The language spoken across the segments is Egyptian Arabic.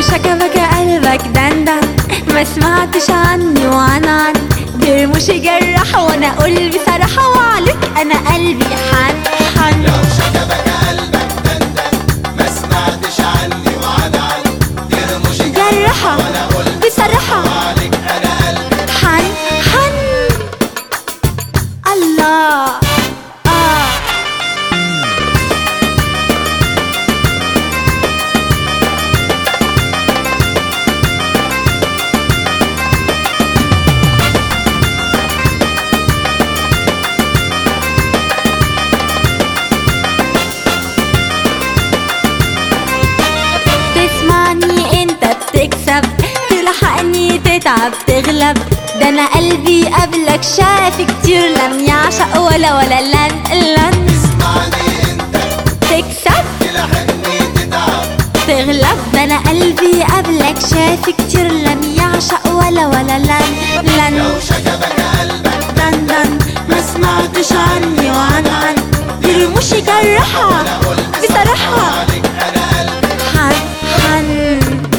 شكبك قلبك دندن ما سمعتش عني وعن عن برموش جرح وانا اقول بصراحة وعليك انا قلبي حن حن لو شكبك قلبك دندن ما سمعتش عني وعن عن ترمش جرحة وانا قلت بصراحة عليك انا قلبي حن حن الله آه تسمعني انت بتكسب تلحقني تتعب تغلب ده انا قلبي قبلك شاف كتير لم يعشق ولا ولا لن لن اسمعني انت تكسب تلحقني تتعب تغلب ده انا قلبي قبلك شاف كتير لم يعشق ولا ولا لن لن لو شكبك قلبك دن دن ما سمعتش عني وعن عن يرموش جرحة وانا قلت بصراحة عليك انا قلبي حن حن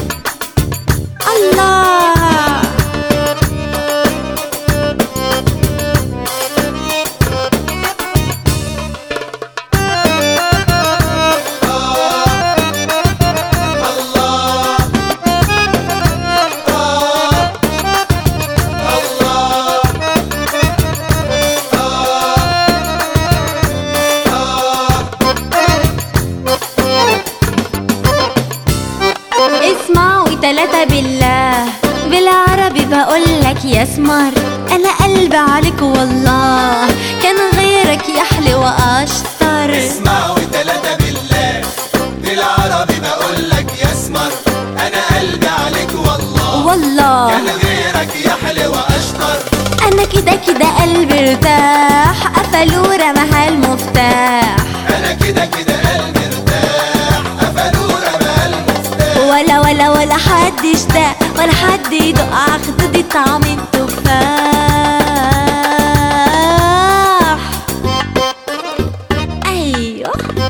الله الله آه الله اسمعوا تلاتة بالله بالعربي بقولك يا سمر انا قلبي عليك والله كان غيرك يحلى واشطر اسمعوا تلاتة بالله بالعربي بقولك يا اسمر انا قلبي عليك والله والله كان غيرك يحلى واشطر انا كده كده قلبي ارتاح قفلوا رمها المفتاح انا كده كده قلبي ارتاح قفلوا رمى المفتاح ولا ولا ولا حد يشتاق ولا حد يدق عخدودي طعم التفاح ايوه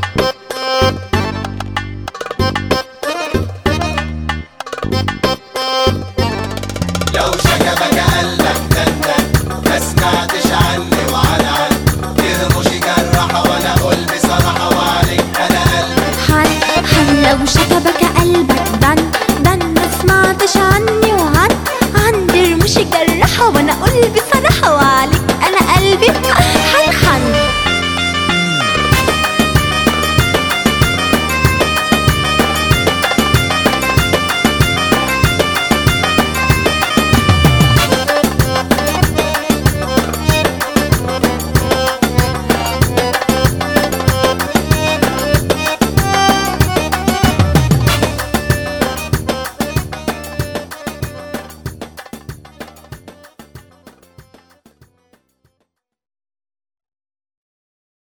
لو شكبك قلبك دندن ما سمعتش عني وعن عن ترمش جرحة وانا اقول بصراحة وعليك انا قلبي حن حن لو شكبك قلبك دن دن ما سمعتش عني